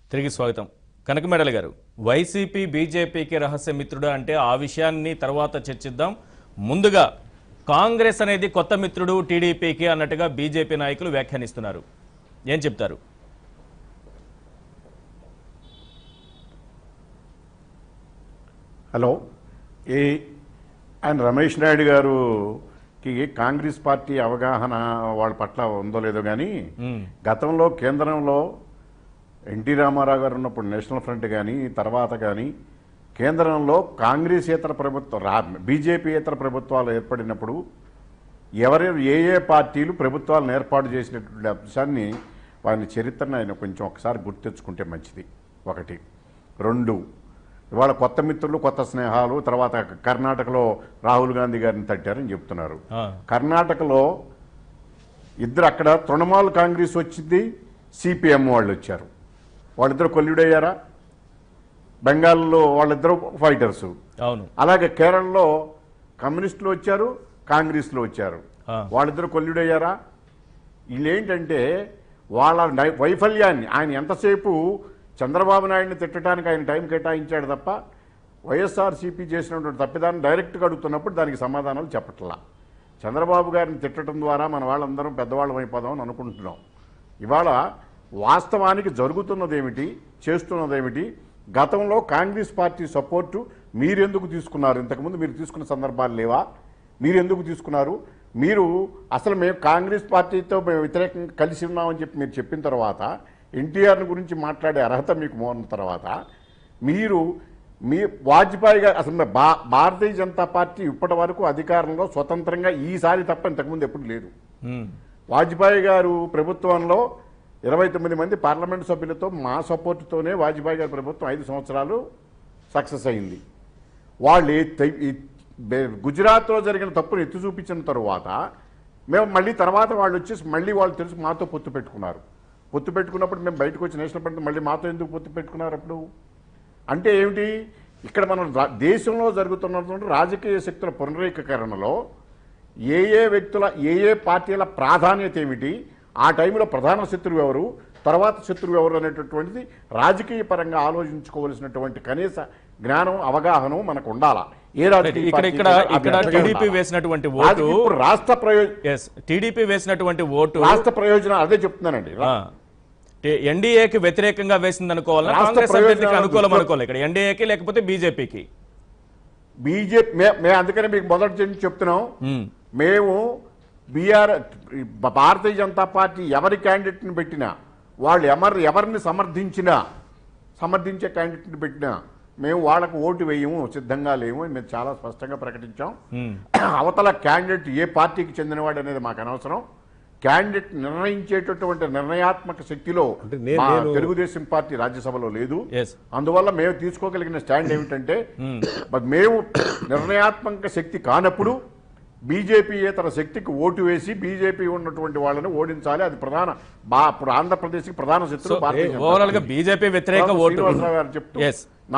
తిరిగి స్వాగతం కనకమెడల గారు వైసీపీ బీజేపీకి రహస్య మిత్రుడా అంటే ఆ విషయాన్ని తర్వాత చర్చిద్దాం ముందుగా కాంగ్రెస్ అనేది కొత్త మిత్రుడు టీడీపీకి అన్నట్టుగా బీజేపీ నాయకులు వ్యాఖ్యానిస్తున్నారు ఏం చెప్తారు హలో ఈ ఆయన రమేష్ నాయుడు గారుకి కాంగ్రెస్ పార్టీ అవగాహన వాళ్ళ పట్ల ఉందో లేదో కానీ మ్మ్. గతంలో కేంద్రంలో ఎన్టీ రామారావు గారు ఉన్నప్పుడు నేషనల్ ఫ్రంట్ కానీ తర్వాత కానీ కేంద్రంలో కాంగ్రెసేతర ప్రభుత్వం రా బీజేపీయేతర ప్రభుత్వాలు ఏర్పడినప్పుడు ఎవరెవరు ఏ ఏ పార్టీలు ప్రభుత్వాలను ఏర్పాటు చేసినటువంటి అంశాన్ని వారి చరిత్రను ఆయన కొంచెం ఒకసారి గుర్తు తెచ్చుకుంటే మంచిది ఒకటి రెండు ఇవాళ కొత్త మిత్రులు కొత్త స్నేహాలు తర్వాత కర్ణాటకలో రాహుల్ గాంధీ గారిని తట్టారని చెప్తున్నారు ఆ, కర్ణాటకలో ఇద్దరు అక్కడ తృణమూల్ కాంగ్రెస్ వచ్చింది సిపిఎం వాళ్ళు వచ్చారు వాళ్ళిద్దరు కొల్లుడయ్యారా బెంగాల్లో వాళ్ళిద్దరు ఫైటర్స్ అవును అలాగే కేరళలో కమ్యూనిస్టులు వచ్చారు కాంగ్రెస్లు వచ్చారు ఆ. వాళ్ళిద్దరు కొల్లుడయ్యారా వీళ్ళేంటంటే వాళ్ళ నై- వైఫల్యాన్ని ఆయన ఎంతసేపు చంద్రబాబు నాయుడిని తిట్టడానికి ఆయన టైం కేటాయించాడు తప్ప వైఎస్ఆర్సీపీ చేసినటువంటి తప్పిదాన్ని డైరెక్ట్గా అడుగుతున్నప్పుడు దానికి సమాధానాలు చెప్పట్లా చంద్రబాబు గారిని తిట్టడం ద్వారా మన వాళ్ళందరం పెద్దవాళ్ళం అయిపోదామని అనుకుంటున్నాం ఇవాళ వాస్తవానికి జరుగుతున్నదేమిటి చేస్తున్నదేమిటి గతంలో కాంగ్రెస్ పార్టీ సపోర్టు మీరెందుకు తీసుకున్నారు ఇంతకుముందు మీరు తీసుకున్న సందర్భాలు లేవా మీరు ఎందుకు తీసుకున్నారు మీరు అసలు మేము కాంగ్రెస్ పార్టీతో మేము వ్యతిరేకంగా కలిసి ఉన్నామని చెప్పి మీరు చెప్పిన తర్వాత ఎన్టీఆర్ గురించి మాట్లాడే అర్హత మీకు ఉన్న తర్వాత మీరు మీ వాజ్పేయి గారు అసలు భా భారతీయ జనతా పార్టీ ఇప్పటి వరకు అధికారంలో స్వతంత్రంగా ఈసారి తప్ప ఇంతకుముందు ఎప్పుడు లేదు మ్మ్. వాజ్పేయి గారు ప్రభుత్వంలో ఇరవై తొమ్మిది మంది పార్లమెంట్ సభ్యులతో మా సపోర్టుతోనే వాజ్పేయి గారి ప్రభుత్వం ఐదు సంవత్సరాలు సక్సెస్ అయింది వాళ్ళు ఏ తై- ఈ బె- గుజరాత్లో జరిగిన తప్పును ఎత్తి చూపించిన తరువాత మేము మళ్ళీ తర్వాత వాళ్ళు వచ్చేసి మళ్ళీ వాళ్ళు తెలిసి మాతో పొత్తు పెట్టుకున్నారు పొత్తు పెట్టుకున్నప్పుడు మేము బయటకు వచ్చి నేషనల్ పార్టీ మళ్ళీ మాతో ఎందుకు పొత్తు పెట్టుకున్నారు అప్పుడు అంటే ఏమిటి ఇక్కడ మనం రా- దేశంలో జరుగుతున్నటువంటి రాజకీయ శక్తుల పునరీకరణలో ఏ ఏ వ్యక్తుల ఏ ఏ పార్టీల ప్రాధాన్యత ఏమిటి ఆ టైంలో ప్రధాన శత్రువు ఎవరు తర్వాత శత్రువు ఎవరు అనేటటువంటిది రాజకీయ పరంగా ఆలోచించుకోవలసినటువంటి కనీస జ్ఞానం అవగాహన మనకు ఉండాలా ఏ రాజకీయ ఇక్కడ ఇక్కడ పార్టీకైనా అది ఇక్కడ అంతగా టీడీపీ ఉండాలా. వేసినటువంటి ఓటు రాజకీయ- ఇప్పుడు రాష్ట్ర ప్రయోజనం ఎస్ టీడీపీ వేసినటువంటి ఓటు రాష్ట్ర ప్రయోజనం అదే చెప్తున్నానండి ఎన్డీఏకి వ్యతిరేకంగా వేసింది అనుకోవాలా రాష్ట్ర కాంగ్రెస్ అభ్యర్థికి ప్రయోజనాలను అనుకూలం దృష్టిలో- అనుకోవాలి ఇక్కడ ఎన్డీఏకి లేకపోతే బీజేపీకి బీజేపీ మేము అందుకనే మీకు మొదటి నుంచి చెప్తున్నాం మేము బీఆర్ భారతీయ జనతా పార్టీ ఎవరి క్యాండిడేట్ని పెట్టినా వాళ్ళు ఎవరు ఎవరిని సమర్థించినా సమర్థించే క్యాండిడేట్ని పెట్టినా మేము వాళ్ళకు ఓటు వేయము సిద్ధంగా లేము అని మేము చాలా స్పష్టంగా ప్రకటించాం అవతల క్యాండిడేట్ ఏ పార్టీకి చెందినవాడు అనేది మాకు అనవసరం క్యాండిడేట్ నిర్ణయించేటటువంటి నిర్ణయాత్మక శక్తిలో అంటే నే- మా నేను- తెలుగుదేశం పార్టీ రాజ్యసభలో లేదు ఎస్ అందువల్ల మేము తీసుకోగలిగిన స్టాండ్ ఏమిటంటే మరి మేము నిర్ణయాత్మక శక్తి కానప్పుడు బీజేపీ తన శక్తికి ఓటు వేసి బీజేపీ ఉన్నటువంటి వాళ్ళని ఓడించాలి అది ప్రధాన బా ఇప్పుడు ఆంధ్రప్రదేశ్కి ప్రధాన సో శత్రువు భారతీయ జనతా ఓవరాల్ గా పార్టీ. బీజేపీ వ్యతిరేక తర్వాత ఓటు శ్రీనివాసరావు గారు చెప్తూ ఎస్ నా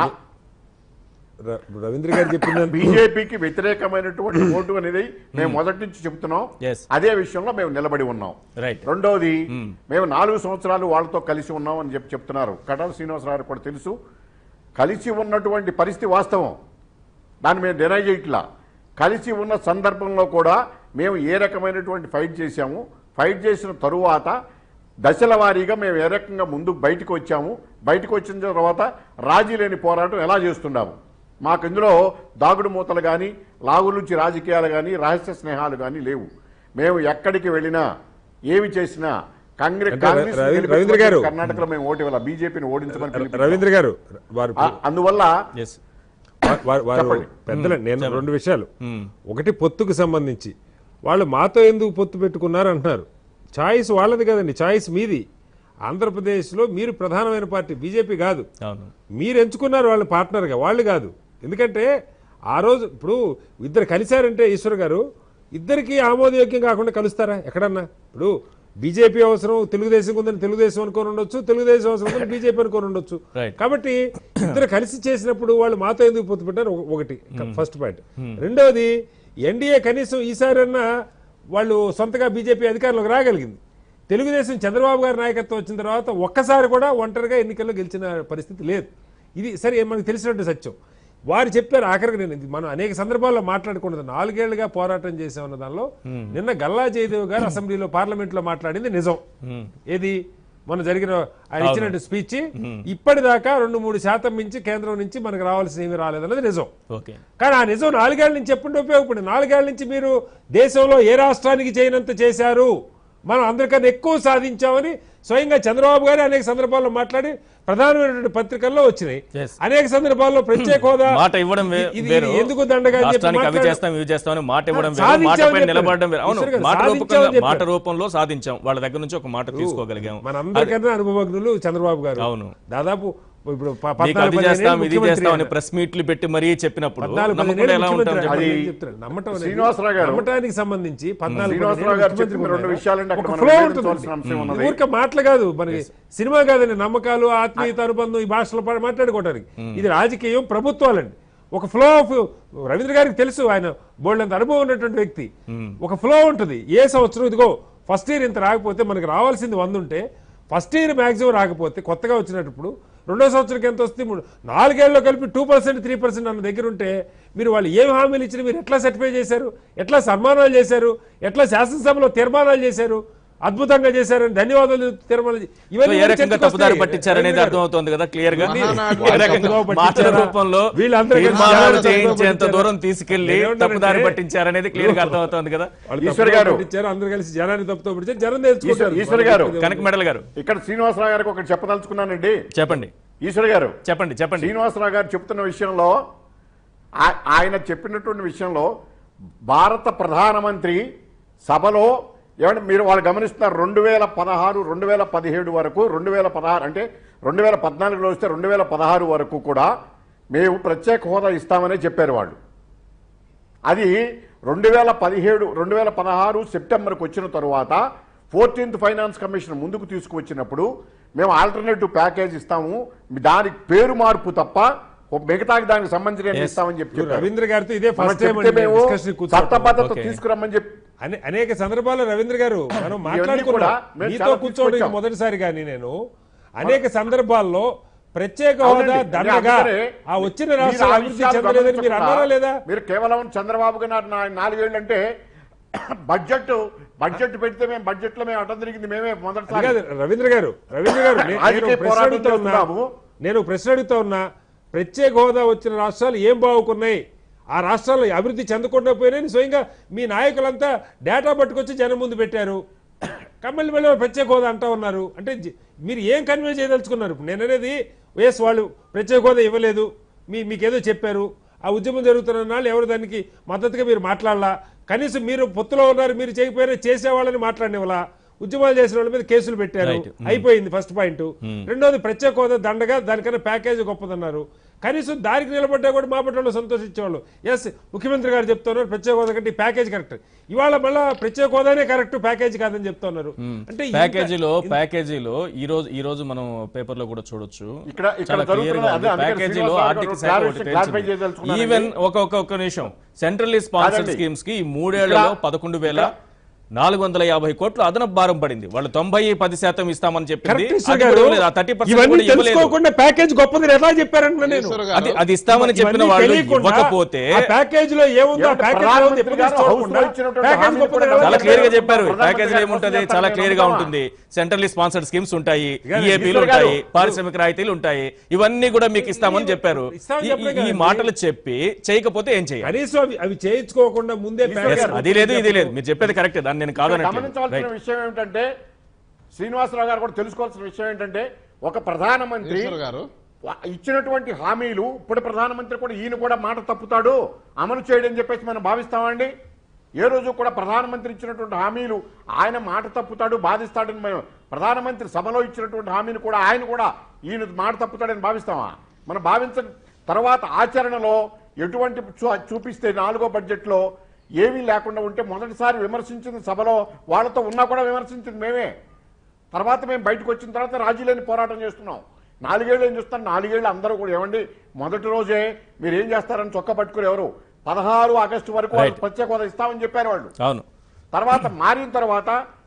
ర- రవీంద్ర గారు చెప్పిన బీజేపీకి వ్యతిరేకమైనటువంటి ఓటు అనేది మేము మొదటి నుంచి చెప్తున్నాం Yes. అదే విషయంలో మేము నిలబడి ఉన్నాం రైట్ రెండోది మేము నాలుగు సంవత్సరాలు వాళ్ళతో కలిసి ఉన్నాం అని చెప్పి చెప్తున్నారు కటల్ శ్రీనివాసరావు కూడా తెలుసు కలిసి ఉన్నటువంటి పరిస్థితి వాస్తవం దాన్ని మేము డినై చేయట్లా కలిసి ఉన్న సందర్భంలో కూడా మేము ఏ రకమైనటువంటి ఫైట్ చేశాము ఫైట్ చేసిన తరువాత దశల వారీగా మేము ఏ రకంగా ముందు బయటకు వచ్చాము బయటకు వచ్చిన తర్వాత రాజీ లేని పోరాటం ఎలా చేస్తున్నాము మాకు ఇందులో దాగుడు మూతలు కానీ లాగులుచి రాజకీయాలు కానీ రహస్య స్నేహాలు కానీ లేవు మేము ఎక్కడికి వెళ్ళినా ఏమి చేసినా కాంగ్రెస్ అంటే కాంగ్రెస్ రవీ- గెలిపించమని రవీంద్ర గారు- కర్ణాటకలో మేము ఓటు ఇవ్వాలి బీజేపీని ఓడించమని పిలిపించాం. రవీంద్ర గారు వారు ఆ- అందువల్ల ఎస్ వా- వారు వారు చెప్పండి. పెద్దలు నేను రెండు విషయాలు ఒకటి పొత్తుకు సంబంధించి వాళ్ళు మాతో ఎందుకు పొత్తు పెట్టుకున్నారు అంటున్నారు ఛాయిస్ వాళ్ళది కదండి ఛాయిస్ మీది ఆంధ్రప్రదేశ్లో మీరు ప్రధానమైన పార్టీ బీజేపీ కాదు అవును మీరు ఎంచుకున్నారు వాళ్ళ పార్ట్నర్గా వాళ్ళు కాదు ఎందుకంటే ఆ రోజు ఇప్పుడు ఇద్దరు కలిశారంటే ఈశ్వర్ గారు ఇద్దరికి ఆమోదయోగ్యం కాకుండా కలుస్తారా ఎక్కడన్నా ఇప్పుడు బీజేపీ అవసరం తెలుగుదేశం ఉందని తెలుగుదేశం అనుకొని ఉండొచ్చు తెలుగుదేశం అవసరం ఉందని బీజేపీ అనుకొని ఉండొచ్చు Right. కాబట్టి ఇద్దరు కలిసి చేసినప్పుడు వాళ్ళు మాతో ఎందుకు పొత్తు పెట్టారు ఒక- ఒకటి ఫస్ట్ పాయింట్ రెండవది ఎన్డీఏ కనీసం ఈసారన్నా వాళ్ళు సొంతగా బీజేపీ అధికారంలోకి రాగలిగింది తెలుగుదేశం చంద్రబాబు గారి నాయకత్వం వచ్చిన తర్వాత ఒక్కసారి కూడా ఒంటరిగా ఎన్నికల్లో గెలిచిన పరిస్థితి లేదు ఇది సరే మనకు తెలిసినట్టు సత్యం వారు చెప్పారు ఆఖరికి నేను ఇది మనం అనేక సందర్భాల్లో మాట్లాడుకున్నది నాలుగేళ్లుగా పోరాటం చేసామన్న దానిలో నిన్న గల్లా జయదేవ్ గారు అసెంబ్లీలో పార్లమెంట్ లో మాట్లాడింది నిజం ఏది మన జరిగిన ఆయన ఇచ్చినట్టు స్పీచ్ ఇప్పటిదాకా రెండు మూడు శాతం మించి కేంద్రం నుంచి మనకు రావాల్సిన ఏమీ రాలేదన్నది నిజం ఓకే కానీ ఆ నిజం నాలుగేళ్ల నుంచి ఎప్పుడు ఉపయోగపడింది నాలుగేళ్ల నుంచి మీరు దేశంలో ఏ రాష్ట్రానికి చేయనంత చేశారు మనం అందరికన్నా ఎక్కువ సాధించామని స్వయంగా చంద్రబాబు గారు అనేక సందర్భాల్లో మాట్లాడి ప్రధానమైనటువంటి పత్రికల్లో వచ్చినాయి Yes. అనేక సందర్భాల్లో ప్రత్యేక హోదా మాట ఇవ్వడం వే- ఇది- ఇది వేరు ఎందుకు దండగా అని చెప్పి రాష్ట్రానికి అవి మాట్లాడు- చేస్తాం ఇవి చేస్తామని మాట ఇవ్వడం వేరు సాధించామని మాటపై చెప్పారు. నిలబడడం వేరు అవును ఈశ్వర్ గారు, మాట సాధించామని రూపంలో చెప్పారు. మాట రూపంలో సాధించాం వాళ్ళ దగ్గర నుంచి ఒక మాట తీసుకోగలిగాం మనందరికన్నా అనుభవజ్ఞులు చంద్రబాబు గారు అవును. దాదాపు ఇప్పుడు ప- మీకు పద్నాలుగు అది పదిహేను చేస్తాం ఏళ్ళు ఇది ముఖ్యమంత్రి చేస్తాం అని ఆయన. ప్రెస్ మీట్లు పెట్టి మరీ చెప్పినప్పుడు పద్నాలుగు నమ్మకం పదిహేను ఎలా ఉంటాం ముఖ్యమంత్రి చెప్పండి అది నేను చెప్తున్నాను. నమ్మటం అనేది శ్రీనివాసరావు గారు- నమ్మటానికి సంబంధించి పద్నాలుగు శ్రీనివాసరావు పదిహేను గారు ముఖ్యమంత్రి చెప్పిన రెండు ఉన్నారు. విషయాలంటే అక్కడ ఒక మనం ఫ్లో వివరించవలసిన ఉంటుంది. అంశం ఉన్నది. ఇది ఊరికే మాటలు కాదు మనకి సినిమా కాదండి నమ్మకాలు ఆత్మీయత అనుబంధం ఈ భాషలో పా- మాట్లాడుకోవడానికి ఇది రాజకీయం ప్రభుత్వాలండి ఒక ఫ్లో ఆఫ్ రవీంద్ర గారికి తెలుసు ఆయన బోల్డంత అనుభవం ఉన్నటువంటి వ్యక్తి ఒక ఫ్లో ఉంటుంది ఏ సంవత్సరం ఇదిగో ఫస్ట్ ఇయర్ ఇంత రాకపోతే మనకి రావాల్సింది వంద ఉంటే ఫస్ట్ ఇయర్ మ్యాక్సిమం రాకపోతే కొత్తగా వచ్చినప్పుడు రెండో సంవత్సరానికి ఎంత వస్తుంది మూడు నాలుగేళ్ళలో కలిపి టూ పర్సెంట్ త్రీ పర్సెంట్ అన్న దగ్గర ఉంటే మీరు వాళ్ళు ఏం హామీలు ఇచ్చిన మీరు ఎట్లా సర్టిఫై చేశారు ఎట్లా సన్మానాలు చేశారు ఎట్లా శాసనసభలో తీర్మానాలు చేశారు అద్భుతంగా చేశారని ధన్యవాదాలు తీర్మానాలు చే- సో ఇవన్నీ ఏ కూడా రకంగా చర్చకు తప్పుదారి వస్తాయి. పట్టించారనేది రవీంద్ర గారు. అర్థమవుతుంది కదా క్లియర్ గా మహానాడు ఏ రకంగా తప్పుదోవ మాటల పట్టించారా? రూపంలో వీళ్ళందరూ కలిసి తీర్మానాలు జాగ్రత్తగా చేయించేంత పట్టించారా? దూరం తీసుకెళ్లి నేనేమంటానంటే- తప్పుదారి పట్టించారనేది క్లియర్ గా అర్థమవుతుంది కదా వాళ్ళు ఈశ్వర్ తప్పుదోవ గారు. పట్టించారు అందరూ కలిసి జనాన్ని తప్పుతో పట్టించారు జనం నేర్చుకుంటారు ఈశ్వర్ గారు. కనక మెడల్ గారు ఇక్కడ శ్రీనివాసరావు గారికి ఒకటి చెప్పదలుచుకున్నానండి చెప్పండి ఈశ్వర్ గారు చెప్పండి చెప్పండి శ్రీనివాసరావు గారు చెప్తున్న విషయంలో ఆ- ఆయన చెప్పినటువంటి విషయంలో భారత ప్రధానమంత్రి సభలో ఏమంటే మీరు వాళ్ళు గమనిస్తున్నారు రెండు వేల పదహారు రెండు వేల పదిహేడు వరకు రెండు వేల పదహారు అంటే రెండు వేల పద్నాలుగులో వస్తే రెండు వేల పదహారు వరకు కూడా మేము ప్రత్యేక హోదా ఇస్తామని చెప్పారు వాళ్ళు అది రెండు వేల పదిహేడు రెండు వేల పదహారు సెప్టెంబర్కి వచ్చిన తరువాత ఫోర్టీన్త్ ఫైనాన్స్ కమిషన్ ముందుకు తీసుకువచ్చినప్పుడు మేము ఆల్టర్నేటివ్ ప్యాకేజ్ ఇస్తాము దానికి పేరు మార్పు తప్ప మిగతాకి దానికి సంబంధించిన ఏమి ఇస్తామని చెప్పి చెప్పారు. రవీంద్ర గారితో ఇదే మనం ఫస్ట్ టైం చెప్తే మేము డిస్కషన్ చట్టబద్ధత ఓకే. తీసుకురమ్మని చెప్పి అనే- అనేక సందర్భాల్లో రవీంద్ర గారు మనం మాట్లాడుకున్నా కూడా మేము మీతో చాలా కూర్చోవడం తీసుకొచ్చాం. మొదటిసారి కానీ నేను అనేక సందర్భాల్లో ప్రత్యేక అవునండి. హోదా నేను దండగా అందుకనే ఆ వచ్చిన మీరు రాష్ట్రాలు ఆ అభివృద్ధి విషయాలు చెందలేదని మీరు గమనించకుండా అన్నారా లేదా మీరు కేవలం చంద్రబాబు గారు నా- నాలుగేళ్ళు అంటే బడ్జెట్ బడ్జెట్ పెడితే మేము బడ్జెట్ లో మేము అటం జరిగింది మేమే అది మొదటిసారి కాదు రవీంద్ర గారు రవీంద్ర గారు నే- రాజకీయ నేను ప్రశ్న పోరాటం అడుగుతా ఉన్నా చేస్తున్నాము. నేను ప్రశ్న అడుగుతా ఉన్నా ప్రత్యేక హోదా వచ్చిన రాష్ట్రాలు ఏం బాగుకున్నాయి ఆ రాష్ట్రాలు అభివృద్ధి చెందకుండా పోయినాయని స్వయంగా మీ నాయకులంతా డేటా పట్టుకొచ్చి జనం ముందు పెట్టారు కమ్మల్ని మళ్ళీ ప్రత్యేక హోదా అంటా ఉన్నారు అంటే జి- మీరు ఏం కన్వే చేయదలుచుకున్నారు ఇప్పుడు నేను అనేది వైఎస్ వాళ్ళు ప్రత్యేక హోదా ఇవ్వలేదు మీ మీకేదో చెప్పారు ఆ ఉద్యమం జరుగుతున్న నాళ్ళు ఎవరు దానికి మద్దతుగా మీరు మాట్లాడాలా కనీసం మీరు పొత్తులో ఉన్నారు మీరు చేయకపోయినా చేసేవాళ్ళని మాట్లాడినవలా ఉద్యమాలు చేసిన వాళ్ళ మీద కేసులు పెట్టారు Right. అయిపోయింది ఫస్ట్ పాయింట్ రెండోది ప్రత్యేక హోదా దండగా దానికన్నా ప్యాకేజ్ గొప్పదన్నారు కనీసం దానికి నిలబడ్డా కూడా మా పట్ల సంతోషించేవాళ్ళు ఎస్ ముఖ్యమంత్రి గారు చెప్తున్నారు ప్రత్యేక హోదా కంటే ఈ ప్యాకేజ్ కరెక్ట్ ఇవాళ మళ్ళా ప్రత్యేక హోదానే కరెక్ట్ ప్యాకేజ్ కాదని చెప్తున్నారు అంటే ఇంత- ప్యాకేజీలో ప్యాకేజీలో ఈ రోజు ఈ రోజు మనం పేపర్ లో కూడా చూడొచ్చు ఇక్కడ- ఇక్కడ చాలా క్లియర్ జరుగుతున్న- గా అదే అందుకని ప్యాకేజీలో శ్రీనివాస్ ఆర్థిక గారు శాఖ ఒకటి clarify- clarify పేర్చింది. చేయదలుచుకున్నానండి. ఈవెన్ ఒక ఒక ఒక నిమిషం సెంట్రల్లీ స్పాన్సర్డ్ కాదండి. స్కీమ్స్ కి ఈ మూడేళ్లలో ఇక్కడ- పదకొండు వేల నాలుగు వందల యాభై కోట్లు అదనపు భారం పడింది వాళ్ళు తొంభై పది శాతం ఇస్తామని చెప్పింది కరెక్ట్ ఈశ్వర్ అది గారు. కూడా ఇవ్వలేదు. ఆ థర్టీ పర్సెంట్ ఇవన్నీ కూడా ఇవ్వలేదు తెలుసుకోకుండా ప్యాకేజ్ గొప్పది ఎలా చెప్పారంటున్నా నేను ఈశ్వర్ గారు. అది అది ఇస్తామని చెప్పిన ఇవన్నీ వాళ్ళు తెలియకుండా ఇవ్వకపోతే ఆ ప్యాకేజ్ లో ఏముందో ఆ ఏమంటే ప్యాకేజ్ లో ప్రధానమంత్రి ఉంది ఎప్పుడు గారు తీసుకోకుండా హౌస్లో ఇచ్చినటువంటి ప్యాకేజ్ హామీలు గొప్పది కూడా ఎలా చాలా చాలా క్లియర్ గా చెప్పారు? చెప్పారు ప్రధానమంత్రి ప్యాకేజ్ గారు ఏముంటది కోసం చాలా చెప్తారు క్లియర్ గా నేను ఉంటుంది సెంట్రల్లీ స్పాన్సర్డ్ స్కీమ్స్ ఉంటాయి గారు, ఈఏపీలు ఈశ్వర్ గారు, ఉంటాయి పారిశ్రామిక రాయితీలు ఉంటాయి ఇవన్నీ కూడా మీకు ఇస్తామని చెప్పారు ఇస్తామని ఈ- చెప్పలే ఈ- ఈ కదండి. మాటలు చెప్పి చేయకపోతే ఏం చేయాలి కనీసం అవి అవి చేయించుకోకుండా ముందే ఈశ్వర్ ప్యాకేజ్ గారు, అది లేదు ఇది లేదు మీరు చెప్పేది కరెక్ట్ దాన్ని నేను కాదనట్లేదు గమనించవలసిన రైట్ విషయం ఏమిటంటే శ్రీనివాసరావు గారు కూడా తెలుసుకోవాల్సిన విషయం ఏంటంటే ఒక ప్రధానమంత్రి ఈశ్వర్ గారు వా- ఇచ్చినటువంటి హామీలు ఇప్పుడు ప్రధానమంత్రి కూడా ఈయన కూడా మాట తప్పుతాడు అమలు చేయడం చెప్పేసి మనం భావిస్తామండి ఏ రోజు కూడా ప్రధానమంత్రి ఇచ్చినటువంటి హామీలు ఆయన మాట తప్పుతాడు బాధిస్తాడని మేము ప్రధానమంత్రి సభలో ఇచ్చినటువంటి హామీని కూడా ఆయన కూడా ఈయన మాట తప్పుతాడని భావిస్తామా మనం భావించ తర్వాత ఆచరణలో ఎటువంటి చూ- చూపిస్తే నాలుగో బడ్జెట్లో ఏమీ లేకుండా ఉంటే మొదటిసారి విమర్శించిన సభలో వాళ్ళతో ఉన్నా కూడా విమర్శించింది మేమే తర్వాత మేము బయటకు వచ్చిన తర్వాత రాజీలేని పోరాటం చేస్తున్నాం నాలుగేళ్ళు ఏం చూస్తారు నాలుగేళ్ళు అందరూ కూడా ఏమండి మొదటి రోజే మీరు ఏం చేస్తారని చొక్క పట్టుకుని ఎవరు పదహారు ఆగస్టు వరకు వాళ్ళు Right. ప్రత్యేక హోదా ఇస్తామని చెప్పారు వాళ్ళు అవును తర్వాత మారిన తర్వాత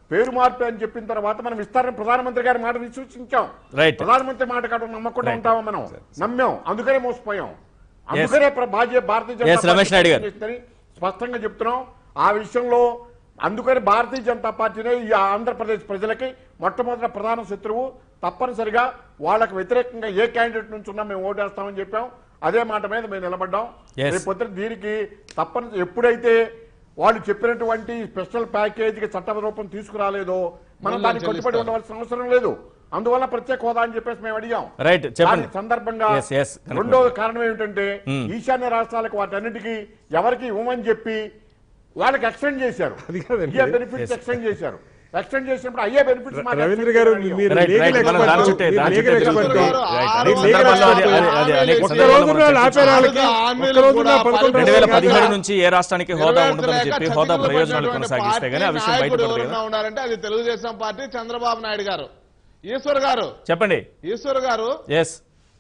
పేరు మార్పు అని చెప్పిన తర్వాత మనం ఇస్తారని ప్రధానమంత్రి గారి మాట విశ్వసించాం Right. ప్రధానమంత్రి మాట కాదు నమ్మకుండా Right. ఉంటామా మనం నమ్మాం అందుకనే మోసపోయాం అందుకనే ప్ర- భాజ- భారతీయ Yes, జనతా రమేష్ పార్టీ నాయుడు గారు. చేస్తుందని స్పష్టంగా చెప్తున్నాం ఆ విషయంలో అందుకని భారతీయ జనతా పార్టీనే ఈ ఆంధ్రప్రదేశ్ ప్రజలకి మొట్టమొదటి ప్రధాన శత్రువు తప్పనిసరిగా వాళ్ళకి వ్యతిరేకంగా ఏ క్యాండిడేట్ నుంచి ఉన్నా మేము ఓటేస్తామని చెప్పాం అదే మాట మీద మేము నిలబడ్డాం Yes. రేపు పొద్దున దీనికి తప్పని ఎప్పుడైతే వాళ్ళు చెప్పినటువంటి స్పెషల్ ప్యాకేజీకి చట్ట రూపం తీసుకురాలేదో మనం మూల్యం దానికి కట్టుబడి చెల్లిస్తారు. ఉండవలసిన అవసరం లేదు అందువల్ల ప్రత్యేక హోదా అని చెప్పేసి మేము అడిగాం రైట్ చెప్పండి దాని సందర్భంగా Yes, yes, కనుక్కోండి. రెండో కారణం ఏమిటంటే ఈశాన్య రాష్ట్రాలకు వాటన్నిటికీ ఎవరికి ఇవ్వమని చెప్పి వాళ్ళకి ఎక్స్టెండ్ చేశారు అది కాదండి. అయ్యే బెనిఫిట్స్ ఎక్స్టెండ్ చేశారు ఎక్స్టెండ్ చేసినప్పుడు అయ్యే బెనిఫిట్స్ రవీంద్ర గారు మీరు Right, legal right. మనం expert, దాని చుట్టే- మీరు దాని legal చుట్టే expert. తిరుగుతున్నాం. గారు, Right. ఆరు ఈ సందర్భంలో అది- అది- అది అనేక ఒక్క సందర్భాల్లో రోజున మనం ఆపే చర్చించాం. వాళ్ళకి హామీలు ఒక్క రోజున కూడా పదకొండు పది రెండు వేల రోజులు పదిహేడు కాదు. నుంచి ఏ రాష్ట్రానికి హోదా ఉండదని చెప్పి హోదా ప్రయోజనాలు కొనసాగిస్తే గానీ ఆ విషయం బయటపడదు కదా ఉన్నారంటే అది తెలుగుదేశం పార్టీ చంద్రబాబు నాయుడు గారు ఈశ్వర్ గారు చెప్పండి ఈశ్వర్ గారు ఎస్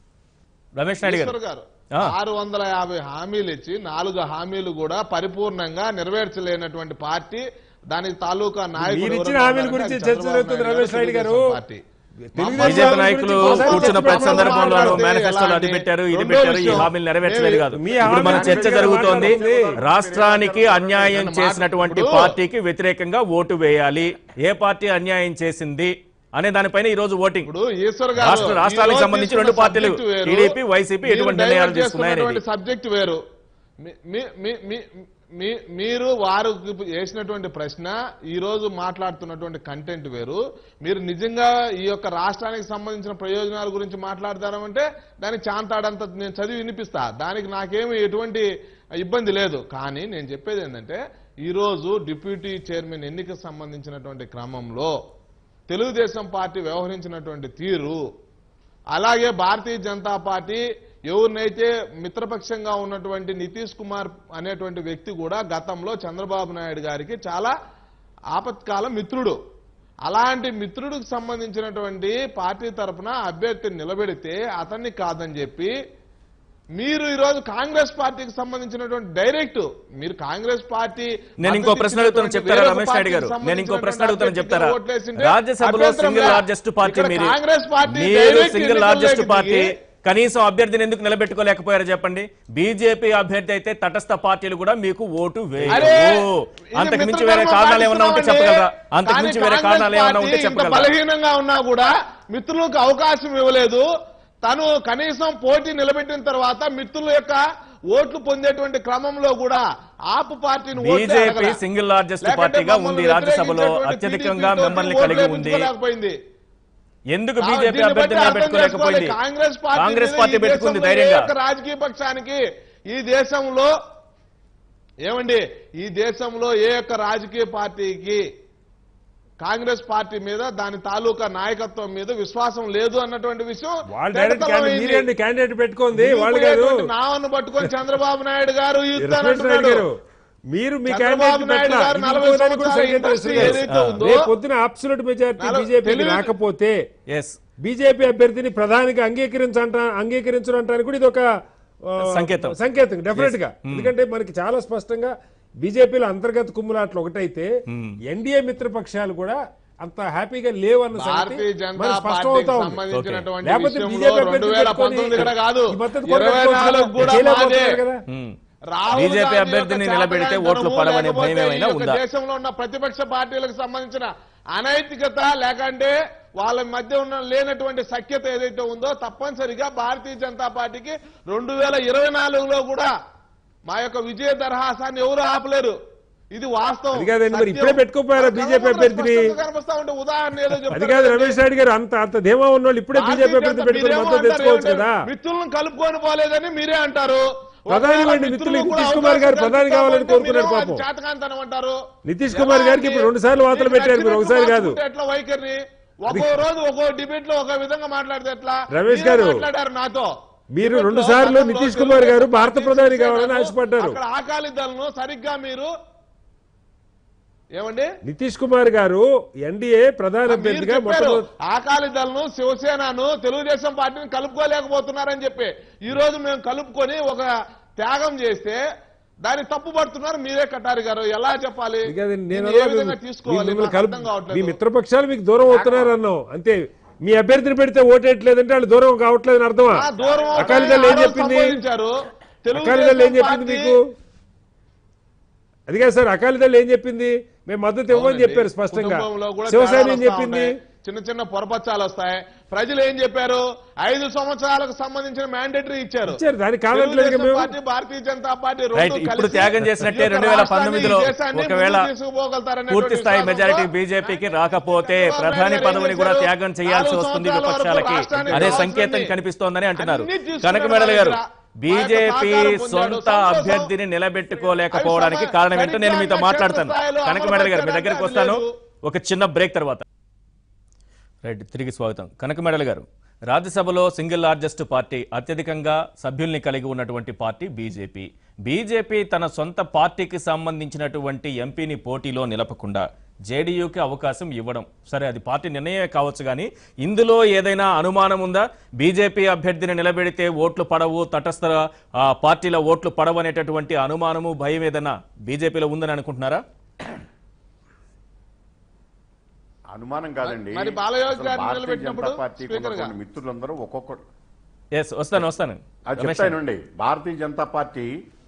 రమేష్ నాయుడు ఈశ్వర్ గారు గారు ఆ. ఆరు వందల యాభై హామీలు ఇచ్చి నాలుగు హామీలు కూడా పరిపూర్ణంగా నెరవేర్చలేనటువంటి పార్టీ దానికి తాలూకా నాయకుడు మీరు ఇచ్చిన ఎవరన్నా హామీల ఉన్నారంటే గురించి అది చర్చ చంద్రబాబు జరుగుతుంది నాయుడు రమేష్ నాయుడు గారు. తెలుగుదేశం పార్టీ. తెలుగుదేశం బీజేపీ గురించి నాయకులు ఒకసారి కూర్చున్న ప్రతి చెప్పండి. సందర్భంలో మాట్లాడితే మేనిఫెస్టోలో అది ఎలాంటి- పెట్టారు ఇది రెండో పెట్టారు ఈ విషయం. హామీలు నెరవేర్చలేదు కాదు మీ ఇప్పుడు మన హామీలు చర్చ నెరవేర్చలేదు జరుగుతోంది మాట్లాడుతుంది. రాష్ట్రానికి అన్యాయం నన్ను చేసినటువంటి మాట్లాడు. పార్టీకి వ్యతిరేకంగా ఓటు వేయాలి ఏ పార్టీ అన్యాయం చేసింది అనే దానిపైన ఈ రోజు ఓటింగ్ ఇప్పుడు ఈశ్వర్ గారు రాష్ట్ర- రాష్ట్రాలకు ఈ రోజు సంబంధించి తీసుకున్న రెండు పార్టీలు, subject వేరు. టీడీపీ, వైసీపీ మీరు ఎటువంటి divert నిర్ణయాలు తీసుకున్నాయనేది. చేసుకున్నటువంటి సబ్జెక్ట్ వేరు మీ- మీ- మీ- మీ- మీ- మీరు వారు వేసినటువంటి ప్రశ్న ఈ రోజు మాట్లాడుతున్నటువంటి కంటెంట్ వేరు మీరు నిజంగా ఈ యొక్క రాష్ట్రానికి సంబంధించిన ప్రయోజనాల గురించి మాట్లాడతారంటే దానికి చాంతాడంత నేను చదివి వినిపిస్తా దానికి నాకేమి ఎటువంటి ఇబ్బంది లేదు కానీ నేను చెప్పేది ఏంటంటే ఈ రోజు డిప్యూటీ చైర్మన్ ఎన్నికకు సంబంధించినటువంటి క్రమంలో తెలుగుదేశం పార్టీ వ్యవహరించినటువంటి తీరు అలాగే భారతీయ జనతా పార్టీ ఎవరినైతే మిత్రపక్షంగా ఉన్నటువంటి నితీష్ కుమార్ అనేటువంటి వ్యక్తి కూడా గతంలో చంద్రబాబు నాయుడు గారికి చాలా ఆపత్కాల మిత్రుడు అలాంటి మిత్రుడికి సంబంధించినటువంటి పార్టీ తరపున అభ్యర్థిని నిలబెడితే అతన్ని కాదని చెప్పి మీరు ఈరోజు కాంగ్రెస్ పార్టీకి సంబంధించినటువంటి డైరెక్ట్ మీరు కాంగ్రెస్ పార్టీ నేను ఇంకో ప్రశ్న అడుగుతాను చెప్తారా వేరొక రమేష్ నాయుడు గారు పార్టీకి నేను ఇంకో ప్రశ్న అడుగుతాను సంబంధించినటువంటి చెప్తారా ఓట్లేసింటే రాజ్యసభలో అభ్యంతరం సింగిల్ లే. లార్జెస్ట్ పార్టీ ఇక్కడ మీరు కాంగ్రెస్ పార్టీ మీరు డైరెక్ట్ సింగిల్ ఎన్నికల్లోకి లార్జెస్ట్ దిగి పార్టీ కనీసం అభ్యర్థిని ఎందుకు నిలబెట్టుకోలేకపోయారో చెప్పండి బీజేపీ అభ్యర్థి అయితే తటస్థ పార్టీలు కూడా మీకు ఓటు అరే, వేయవు ఇది అంతకు మించి మిత్రధర్మం వేరే కారణాలు ఏమన్నా ఉంటే పాటిస్తున్నామండి. చెప్పగలరా అంతకు కానీ మించి వేరే కాంగ్రెస్ కారణాలు ఏమన్నా ఉంటే పార్టీ ఇంత చెప్పగలరా బలహీనంగా ఉన్నా కూడా మిత్రులకు అవకాశం ఇవ్వలేదు తను కనీసం పోటీ నిలబెట్టిన తర్వాత మిత్రుల యొక్క ఓట్లు పొందేటువంటి క్రమంలో కూడా ఆపు పార్టీని ఓట్లే బీజేపీ అడగల. సింగిల్ లార్జెస్ట్ లేకుంటే పార్టీగా మమ్మల్ని ఉంది రాజ్యసభలో వ్యతిరేకించేటువంటి అత్యధికంగా TDP తోటి మెంబర్లు ఓట్లు కలిగి ఉంది వేయించుకోలేకపోయింది. ఎందుకు కాబట్టి బీజేపీ దీన్ని బట్టి అభ్యర్థిని అర్థం నిలబెట్టుకోలేకపోయింది చేసుకోవాలి. కాంగ్రెస్ పార్టీ కాంగ్రెస్ మీద పార్టీ ఈ పెట్టుకుంది దేశంలో ఏ ధైర్యంగా ఒక్క రాజకీయ పక్షానికి ఈ దేశంలో ఏమండి ఈ దేశంలో ఏ ఒక్క రాజకీయ పార్టీకి కాంగ్రెస్ పార్టీ మీద దాని తాలూకా నాయకత్వం మీద విశ్వాసం లేదు అన్నటువంటి విషయం వాళ్ళు డైరెక్ట్ తేటతెల్లమైంది. మీరేంటి క్యాండిడేట్ పెట్టుకుంది వాళ్ళు కాదు దిగిపోయేటువంటి నావను పట్టుకొని చంద్రబాబు నాయుడు గారు రమేష్ నాయుడు ఇస్తానంటున్నాడు గారు మీరు మీ చంద్రబాబు నాయుడు గారు నలభై సంవత్సరాల ఇండస్ట్రీ ఏదైతే ఉందో రేపు పొద్దున అబ్సల్యూట్ మెజారిటీ నలభై- బీజేపీ తెలుగు- రాకపోతే ఎస్ బీజేపీ అభ్యర్థిని ప్రధానికి అంగీకరించంట అంగీకరించడానికి కూడా ఇది ఒక ఆ, సంకేతం. సంకేతం డెఫినెట్ గా ఎందుకంటే మనకి చాలా స్పష్టంగా బీజేపీలో అంతర్గత కుమ్ములాట్లు ఒకటైతే ఎన్డీఏ మిత్రపక్షాలు కూడా అంత హ్యాపీగా లేవు అన్న సంగతి భారతీయ జనతా మనకి స్పష్టం పార్టీకి అవుతా ఉంది. సంబంధించినటువంటి లేకపోతే విషయంలో బీజేపీ రెండు అభ్యర్థి వేల పెట్టుకొని పంతొమ్మిది కూడా కాదు ఈ మద్దతు ఇరవై కోరుకోవచ్చు నాలుగు కదా. కూడా చేయలేకపోతున్నారు మాదే. కదా రాహుల్ బీజేపీ గాంధీ అభ్యర్థిని యొక్క నిలబెడితే చేతకానితనము, ఓట్లు పడవనే లేకపోతే భయం ఏమైనా ఈ యొక్క ఉందా? దేశంలో ఉన్న ప్రతిపక్ష పార్టీలకు సంబంధించిన అనైతికత లేకంటే వాళ్ళ మధ్య ఉన్న లేనటువంటి సఖ్యత ఏదైతే ఉందో తప్పనిసరిగా భారతీయ జనతా పార్టీకి రెండు వేల ఇరవై నాలుగులో కూడా మా యొక్క విజయ దరహాసాన్ని ఎవరు ఆపలేరు ఇది వాస్తవం అది కాదండి, మరి సత్యం. ఇప్పుడే పెట్టుకోపోయారా ఆ బీజేపీ క్రమంలో అభ్యర్థిని? స్పష్టంగా కనిపిస్తా ఉంటే ఉదాహరణ ఏదో అది చెప్తారు కాదు కదండి. రమేష్ నాయుడు గారు అంత అంత ధీమా ఉన్నోళ్ళు ఇప్పుడే బీజేపీ అభ్యర్థి పెట్టుకుని మద్దతు తెచ్చుకోవచ్చు కదా మిత్రులను కలుపుకొని పోలేదని మీరే అంటారు ప్రధాని ఒకవేళ వాడిని మిత్రులు మిత్రులు కూడా నితీష్ కుమార్ గారు అవకాశం ప్రధాని కావాలని కల్పిస్తామంటే కోరుకున్నారు మీరేమో అది పాపం. చేతకాంతనం అంటారు నితీష్ ఎలా కుమార్ గారికి అండి? ఇప్పుడు రెండు సార్లు వార్తలు మీకు పెట్టారు మీరు నచ్చినట్టు ఒకసారి కాదు మార్చుకుంటే ఎట్లా వైఖరిని ఒక్కో రోజు ఒక్కో డిబేట్ లో ఒక విధంగా మాట్లాడితే ఎట్లా రమేష్ మీరే గారు, మాట్లాడారు నాతో మీరు Debate రెండు లో సార్లు గతంలో నితీష్ తెలుగుదేశం కుమార్ గారు భారత పార్టీ ప్రధాని శివసేనకు కావాలని ఆశపడ్డారు. అక్కడ ఆకాలి దళను సరిగ్గా మీరు ఏమండి నితీష్ కుమార్ గారు ఎన్డీఏ ప్రధాన మీరు అభ్యర్థిగా చెప్పారు మొట్టమొదటి ఆకాలి దళను శివసేనను తెలుగుదేశం పార్టీని కలుపుకోలేకపోతున్నారని చెప్పి ఈ రోజు మేము కలుపుకొని ఒక త్యాగం చేస్తే దాన్ని తప్పు పడుతున్నారు మీరే కటారి గారు ఎలా చెప్పాలి ఇది కాదు, నేను దీన్ని ఏ అలా విధంగా మీ- తీసుకోవాలి మిమ్మల్ని నాకు కలుపు- అర్థం మీ కావట్లేదు మిత్రపక్షాలు మీకు దూరం అవుతున్నారు అన్నావు అంతే మీ అభ్యర్థిని పెడితే ఓటేయట్లేదంటే వాళ్ళు దూరం కావట్లేదని అర్థమా ఆ దూరం అకాలీదళ్ ఏం ఆ రోజు చెప్పింది సంబోధించారు. అకాలీదళ్ ఏం తెలుగుదేశం చెప్పింది పార్టీ- మీకు అది కాదు సార్ అకాలీదళ్ ఏం చెప్పింది మేము మద్దతు ఇవ్వమని అవునండి. చెప్పారు స్పష్టంగా కుటుంబంలో కూడా శివసేన తేడాలు ఏం వస్తా చెప్పింది ఉన్నాయి. చిన్న చిన్న పొరపచ్చాలు వస్తాయి ప్రజలు ఏం చెప్పారు ఐదు సంవత్సరాలకు సంబంధించిన మ్యాండేటరీ ఇచ్చారు ఇచ్చారు దానికి కాదట్లేదు తెలుగుదేశం మేము పార్టీ భారతీయ జనతా పార్టీ రెండు రైట్ ఇప్పుడు కలిసి త్యాగం చేసినట్టే ఈ యొక్క రెండు వేల రాష్ట్రాన్ని, పంతొమ్మిదిలో ఈ దేశాన్ని ఒకవేళ ముందుకు తీసుకుపోగలుగుతారనేటువంటి పూర్తి స్థాయి విశ్వాసంతో మెజారిటీ బీజేపీకి రాకపోతే చంద్రబాబు ప్రధాని నాయుడు పదవిని కూడా చేశారు? త్యాగం చేయాల్సి నాలుగు వస్తుంది సంవత్సరాల వరకు విపక్షాలకి రాష్ట్రానికి అదే కావాల్సినవి సంకేతం కనిపిస్తోందని అంటున్నారు అన్ని తీసుకునే కనకమెడల గారు వాళ్ళ దగ్గర బీజేపీ ఆ యొక్క సహకారం సొంత పొందాడు. అభ్యర్థిని నిలబెట్టుకోలేకపోవడానికి అవి కారణం ఏంటో నేను మీతో సరిగ్గా మాట్లాడతాను క్షేత్రస్థాయిలో కనకమెడల గారు మీ అమలు దగ్గరికి చేయడానికి వస్తాను లేదు. ఒక చిన్న బ్రేక్ తర్వాత రైట్ తిరిగి స్వాగతం కనకమెడల గారు రాజ్యసభలో సింగిల్ లార్జెస్ట్ పార్టీ అత్యధికంగా సభ్యుల్ని కలిగి ఉన్నటువంటి పార్టీ బీజేపీ బీజేపీ తన సొంత పార్టీకి సంబంధించినటువంటి ఎంపీని పోటీలో నిలపకుండా జేడీయూకి అవకాశం ఇవ్వడం సరే అది పార్టీ నిర్ణయమే కావచ్చు కానీ ఇందులో ఏదైనా అనుమానం ఉందా బీజేపీ అభ్యర్థిని నిలబెడితే ఓట్లు పడవు తటస్థ ఆ, పార్టీల ఓట్లు పడవు అనేటటువంటి అనుమానము భయం ఏదైనా బీజేపీలో ఉందని అనుకుంటున్నారా అనుమానం కాదండి మరి బాలయోగి అసలు గారిని భారతీయ నిలబెట్టినప్పుడు జనతా పార్టీకి స్పీకర్గా. ఉన్నటువంటి మిత్రులందరూ ఒక్కొక్కరు ఎస్ వస్తాను వస్తాను అది రమేష్ చెప్తానండి భారతీయ జనతా పార్టీ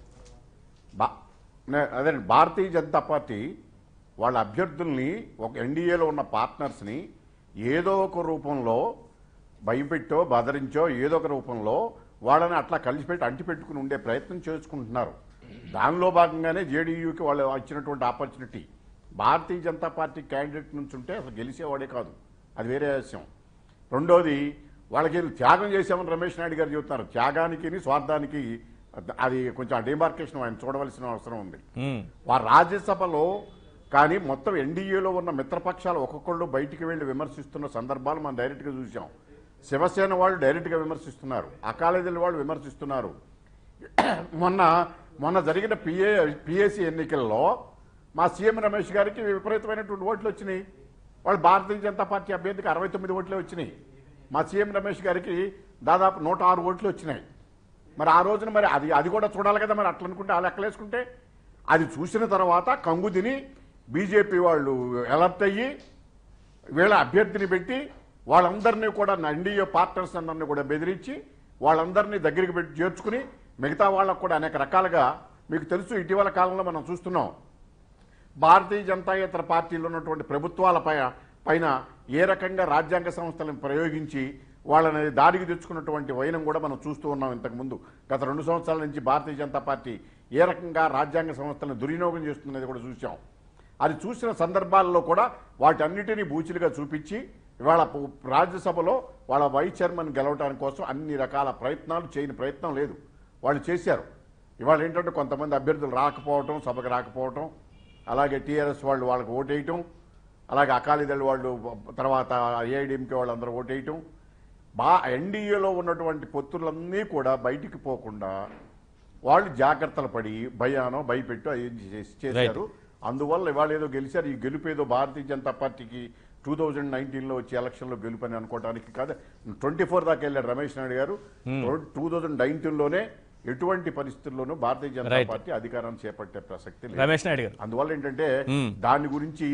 బా- నే- అదే భారతీయ జనతా పార్టీ వాళ్ళ అభ్యర్థుల్ని ఒక ఎన్డీఏలో ఉన్న పార్ట్నర్స్ని ఏదో ఒక రూపంలో భయపెట్టో బెదిరించో ఏదో ఒక రూపంలో వాళ్ళని అట్లా కలిసిపెట్టి అంటిపెట్టుకుని ఉండే ప్రయత్నం చేసుకుంటున్నారు దానిలో భాగంగానే జేడీయూకి వాళ్ళు ఇచ్చినటువంటి opportunity Bharatiya Janata party candidate నుంచి ఉంటే అసలు గెలిచేవాడే కాదు అది వేరే విషయం రెండోది వాళ్ళకి వీళ్ళు త్యాగం చేశామని రమేష్ నాయుడు గారు చెబుతున్నారు త్యాగానికి స్వార్థానికి అది కొంచెం ఆ డిమార్కేషన్ ఆయన చూడవలసిన అవసరం ఉంది మ్మ్. వారు రాజ్యసభలో కానీ మొత్తం ఎన్డీఏలో ఉన్న మిత్రపక్షాలు ఒక్కొక్కళ్ళు బయటికి వెళ్ళి విమర్శిస్తున్న సందర్భాలు మనం డైరెక్ట్గా చూసాం శివసేన వాళ్ళు డైరెక్ట్గా విమర్శిస్తున్నారు అకాలీదళ వాళ్ళు విమర్శిస్తున్నారు మొన్న మొన్న జరిగిన పిఏ పిఏసీ ఎన్నికల్లో మా సీఎం రమేష్ గారికి విపరీతమైనటువంటి ఓట్లు వచ్చినాయి వాళ్ళు భారతీయ జనతా పార్టీ అభ్యర్థికి అరవై తొమ్మిది ఓట్లే వచ్చినాయి మా సీఎం రమేష్ గారికి దాదాపు నూట ఆరు ఓట్లు వచ్చినాయి మరి ఆ రోజున మరి అది అది కూడా చూడాలి కదా మరి అట్లా అనుకుంటే ఆ లెక్కలేసుకుంటే అది చూసిన తర్వాత కంగు తిని బీజేపీ వాళ్ళు ఎలర్ట్ అయ్యి వీళ్ళ అభ్యర్థిని పెట్టి వాళ్ళందరినీ కూడా ఎన్డీఏ పార్ట్నర్స్ అందరినీ కూడా బెదిరించి వాళ్ళందరినీ దగ్గరికి పెట్టి చేర్చుకుని మిగతా వాళ్ళకు కూడా అనేక రకాలుగా మీకు తెలుసు ఇటీవల కాలంలో మనం చూస్తున్నాం భారతీయ జనతాయేతర పార్టీలో ఉన్నటువంటి ప్రభుత్వాల పైన పైన ఏ రకంగా రాజ్యాంగ సంస్థలను ప్రయోగించి వాళ్ళని దారికి తెచ్చుకున్నటువంటి వైనం కూడా మనం చూస్తూ ఉన్నాం ఇంతకుముందు గత రెండు సంవత్సరాల నుంచి భారతీయ జనతా పార్టీ ఏ రకంగా రాజ్యాంగ సంస్థలను దుర్వినియోగం చేస్తున్నది కూడా చూసాం అది చూసిన సందర్భాల్లో కూడా వాటన్నిటినీ బూచిలుగా చూపించి ఇవాళ పు- రాజ్యసభలో వాళ్ళ వైస్ చైర్మన్ గెలవడానికి కోసం అన్ని రకాల ప్రయత్నాలు చేయని ప్రయత్నం లేదు వాళ్ళు చేశారు ఇవాళ ఏంటంటే కొంతమంది అభ్యర్థులు రాకపోవటం సభకు రాకపోవటం అలాగే టీఆర్ఎస్ వాళ్ళు వాళ్ళకి ఓటేయటం అలాగే అకాలీదళ వాళ్ళు తర్వాత ఏఐడిఎంకే వాళ్ళందరూ ఓటేయటం బా ఎన్డీఏలో ఉన్నటువంటి పొత్తులన్నీ కూడా బయటికి పోకుండా వాళ్ళు జాగ్రత్తలు పడి భయానో భయపెట్టు అది చేసి- చేశారు అందువల్ల ఇవాళ ఏదో గెలిచారు ఈ గెలుపు ఏదో భారతీయ జనతా పార్టీకి టూ థౌజండ్ నైన్టీన్లో వచ్చే ఎలక్షన్లో గెలుపు అని అనుకోవడానికి కాదు ట్వంటీ ఫోర్ దాకా వెళ్ళారు రమేష్ నాయుడు గారు టూ థౌజండ్ నైన్టీన్లోనే ఎటువంటి పరిస్థితుల్లోనూ భారతీయ జనతా Right. పార్టీ అధికారాన్ని చేపట్టే ప్రసక్తి లేదు రమేష్ నాయుడు గారు అందువల్ల ఏంటంటే మ్మ్. దాని గురించి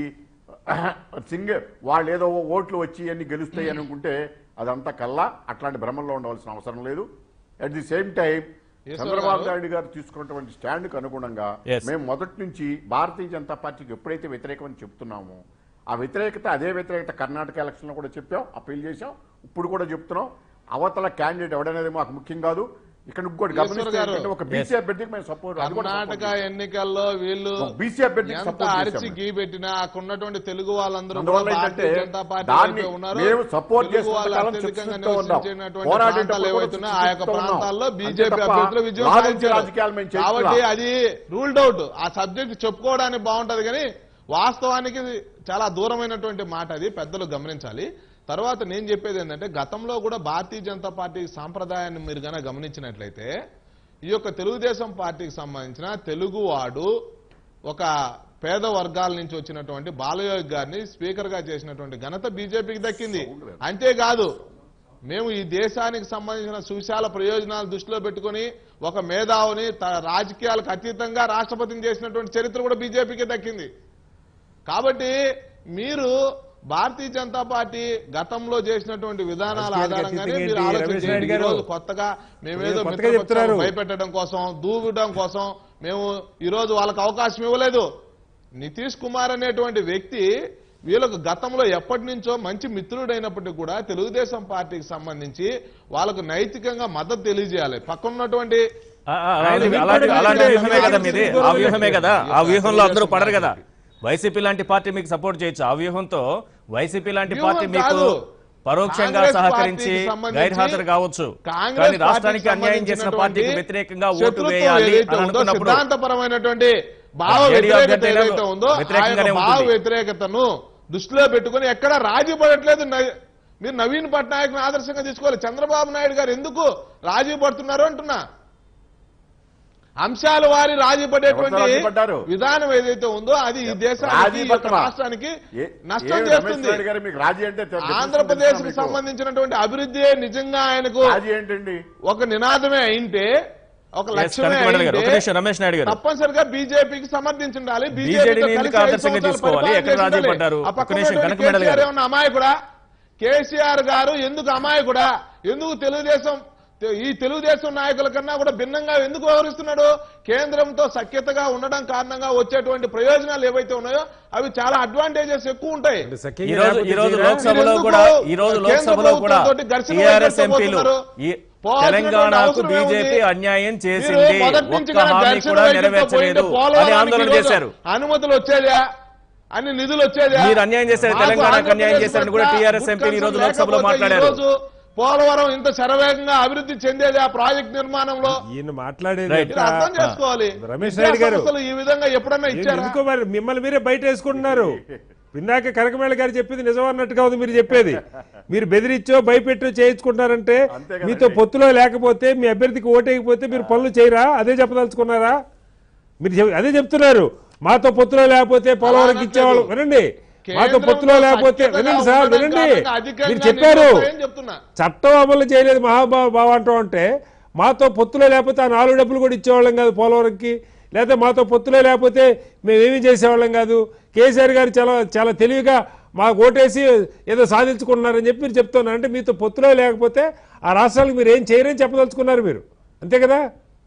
సింగ్ వాళ్ళు ఏదో ఓట్లు వచ్చి అన్ని గెలుస్తాయి అని అనుకుంటే అదంతా కల్లా అట్లాంటి భ్రమంలో ఉండవలసిన అవసరం లేదు at the same time Yes, Chandrababu sir. Naidu గారు తీసుకున్నటువంటి స్టాండ్కు అనుగుణంగా Yes. మేము మొదటి నుంచి భారతీయ జనతా పార్టీకి ఎప్పుడైతే వ్యతిరేకమని చెప్తున్నామో ఆ వ్యతిరేకత అదే వ్యతిరేకత కర్ణాటక ఎలక్షన్లో కూడా చెప్పాం అప్పీల్ చేశాం ఇప్పుడు కూడా చెప్తున్నాం అవతల క్యాండిడేట్ ఎవడనేది మాకు ముఖ్యం కాదు ఇక్కడ ఇంకోటి ఈశ్వర్ గమనిస్తే గారు. ఏంటంటే ఒక బీసీ అభ్యర్థికి మేము సపోర్ట్ అది కూడా support కర్ణాటక ఎన్నికల్లో వీళ్ళు ఒక బీసీ అభ్యర్థికి ఎంత support చేశాం అరిచి మేము. గీ పెట్టినా అక్కడ ఉన్నటువంటి తెలుగు వాళ్ళందరూ అందువల్ల కూడా ఏంటంటే భారతీయ జనతా పార్టీ దాన్ని వైపే ఉన్నారు మేము support తెలుగు చేస్తున్న వాళ్ళు కాలం అత్యధికంగా చర్చిస్తూ ఉన్నాం. నివసించినటువంటి పోరాడేటప్పుడు ప్రాంతాలు కూడా ఏవైతున్నా ఆ యొక్క చర్చిస్తూ ఉన్నాం. ప్రాంతాల్లో అంతే బీజేపీ తప్ప అభ్యర్థులు విజయం లాభించే సాధించారు. రాజకీయాలు మేము చేయట్లా. కాబట్టి అది రూల్డ్ అవుట్ ఆ సబ్జెక్ట్ చెప్పుకోవడానికి బాగుంటది కానీ వాస్తవానికి ఇది చాలా దూరమైనటువంటి మాట అది పెద్దలు గమనించాలి తర్వాత నేను చెప్పేది ఏంటంటే గతంలో కూడా భారతీయ జనతా పార్టీ సాంప్రదాయాన్ని మీరు గనక గమనించినట్లయితే ఈ యొక్క తెలుగుదేశం పార్టీకి సంబంధించిన తెలుగువాడు ఒక పేద వర్గాల నుంచి వచ్చినటువంటి బాలయోగి గారిని స్పీకర్ గా చేసినటువంటి ఘనత బీజేపీకి దక్కింది అంతేకాదు మేము ఈ దేశానికి సంబంధించిన సువిశాల ప్రయోజనాలు దృష్టిలో పెట్టుకొని ఒక మేధావుని త- రాజకీయాలకు అతీతంగా రాష్ట్రపతిని చేసినటువంటి చరిత్ర కూడా బీజేపీకి దక్కింది కాబట్టి మీరు భారతీయ జనతా పార్టీ గతంలో చేసినటువంటి విధానాల రాజకీయాలకు ఆధారంగానే అతీతంగా మీరు ఏంటి? ఆలోచన రమేష్ చేయండి. నాయుడు గారు? ఈరోజు కొత్తగా మేమేదో కొత్తగా మిత్రపక్షాలను చెప్తున్నారు. భయపెట్టడం కోసం దూవడం కోసం మేము ఈరోజు వాళ్ళకి అవకాశం ఇవ్వలేదు నితీష్ కుమార్ అనేటువంటి వ్యక్తి వీళ్ళకు గతంలో ఎప్పటి నుంచో మంచి మిత్రుడైనప్పటికీ కూడా తెలుగుదేశం పార్టీకి సంబంధించి వాళ్ళకు నైతికంగా మద్దతు తెలియజేయాలి పక్కనున్నటువంటి ఆ, ఆ, ఆయన అలాంటి మీకు అలాంటి కూడా అలాంటి తెలియదు. వ్యూహమే కదా మీది ఆ దూరం వ్యూహమే కదా ఆ వ్యూహంలో అందరూ పడరు కదా పార్టీకి. వైసీపీ లాంటి పార్టీ మీకు సపోర్ట్ చేయొచ్చు ఆ వ్యూహంతో వైసీపీ లాంటి వ్యూహం పార్టీ మీకు కాదు. పరోక్షంగా కాంగ్రెస్ సహకరించి పార్టీకి సంబంధించి గైర్హాజరు కావచ్చు కాంగ్రెస్ కానీ రాష్ట్రానికి పార్టీకి అన్యాయం చేసిన సంబంధించినటువంటి పార్టీకి వ్యతిరేకంగా ఓటు శత్రుత్వం వేయాలి ఏదైతే అని ఉందో, అనుకున్నప్పుడు సిద్ధాంతపరమైనటువంటి భావ జేడీ వ్యతిరేకత అభ్యర్థి అయినా ఏదైతే ఉందో ఆ వ్యతిరేకంగానే యొక్క భావ ఉంటుంది. వ్యతిరేకతను దృష్టిలో పెట్టుకుని ఎక్కడ రాజీ పడట్లేదు న- మీరు నవీన్ పట్నాయక్ ఆదర్శంగా తీసుకోవాలి చంద్రబాబు నాయుడు గారు ఎందుకు రాజీ పడుతున్నారు అంటున్నా అంశాల వారి రాజీ ఎవరితో రాజీ పడేటువంటి పడ్డారు? విధానం ఏదైతే ఉందో అది ఈ దేశానికి రాజీ ఈ యొక్క పట్టరా? రాష్ట్రానికి ఏ- నష్టం ఏ రమేష్ చేస్తుంది నాయుడు గారు మీకు రాజీ అంటే తె- ఆంధ్రప్రదేశ్ కు మీకు? సంబంధించినటువంటి అభివృద్ధి నిజంగా ఆయనకు రాజీ ఏంటండి ఒక నినాదమే అయింటే ఒక Yes, లక్ష్యమే కనకమేడల గారు ఒక అయింటే నిమిషం రమేష్ నాయుడు గారు తప్పనిసరిగా బీజేపీకి సమర్థించుండాలి BJD ని ఎందుకు ఆదర్శంగా తీసుకోవాలి? ఎక్కడ రాజీ పడ్డారు? ఒక్క నిమిషం, కనకమేడల గారు. ఏమన్నా అమాయకుడా కేసీఆర్ గారు ఎందుకు అమాయకుడా ఎందుకు తెలుగుదేశం ఈ తెలుగుదేశం నాయకుల కన్నా కూడా భిన్నంగా ఎందుకు వ్యవహరిస్తున్నాడు కేంద్రంతో సఖ్యతగా ఉండడం కారణంగా వచ్చేటువంటి ప్రయోజనాలు ఏవైతే ఉన్నాయో అవి చాలా అడ్వాంటేజెస్ ఎక్కువ ఉంటాయి అంటే సఖ్యంగా ఈ రోజు లేకపోతే ఈ రోజు చేయరా? లోక్సభలో మీరు కూడా ఎందుకు ఈ రోజు కేంద్ర లోక్సభలో కూడా ప్రభుత్వంతోటి ఘర్షణ టీఆర్ఎస్ వైఖరితో ఎంపీలు పోతున్నారు? ఈ పోవాల్సినటువంటి తెలంగాణకు అవసరం బీజేపీ ఏముంది? అన్యాయం మీరు చేసింది మొదటి నుంచి ఒక్క కనుక హామీ దర్శన కూడా వైఖరితో నెరవేర్చలేదు పోయింటే పోలవరానికి అని ఆందోళన ఈరోజు చేశారు అనుమతులు వచ్చేదా అన్ని నిధులు వచ్చేదా మీరు అన్యాయం చేశారు, మాకు తెలంగాణకు ఆంధ్రప్రదేశ్ అన్యాయం చేశారని కూడా పట్ల TRS good ఎంపీలు ఈ రోజు concern లోక్సభలో లేకపోతే మాట్లాడారు. ఈ రోజు పోలవరం ఇంత శరవేగంగా అభివృద్ధి చెందేది ఆ ప్రాజెక్ట్ నిర్మాణంలో ఈయన మాట్లాడేది Right. మీరు అర్థం ఎట్లా? చేసుకోవాలి రమేష్ విద్యా నాయుడు గారు. సంస్థలు ఈ విధంగా ఎప్పుడన్నా ఇచ్చారా ఎందుకో మరి మిమ్మల్ని మీరే బయట వేసుకుంటున్నారు ఇందాక కనకమేళ గారు చెప్పింది నిజం అన్నట్టుగా ఉంది మీరు చెప్పేది మీరు బెదిరించో భయపెట్టో చేయించుకుంటారంటే అంతే కదండి. మీతో పొత్తులో లేకపోతే మీ అభ్యర్థికి ఓటేయకపోతే మీరు పనులు చేయరా అదే చెప్పదలుచుకున్నారా మీరు చెప్- అదే చెప్తున్నారు మాతో పొత్తులో లేకపోతే పోలవరంకి ఇచ్చేవాళ్ళు వినండి మాతో పొత్తులో లేకపోతే వినండి సార్ వినండి మీరు చెప్పారు చెప్తున్నా చట్టం అమలు చేయలేదు మహాబాబు అంటూ ఉంటే మాతో పొత్తులో లేకపోతే ఆ నాలుగు డబ్బులు కూడా ఇచ్చేవాళ్ళం కాదు పోలవరంకి లేదా మాతో పొత్తులో లేకపోతే మేమేమీ చేసేవాళ్ళం కాదు కేసీఆర్ గారు చాలా చాలా తెలివిగా మాకు ఓటేసి ఏదో సాధించుకున్నారని చెప్పి మీరు చెప్తున్నారు అంటే మీతో పొత్తులో లేకపోతే ఆ రాష్ట్రాలకు మీరు ఏం చేయరని చెప్పదలుచుకున్నారు మీరు అంతే కదా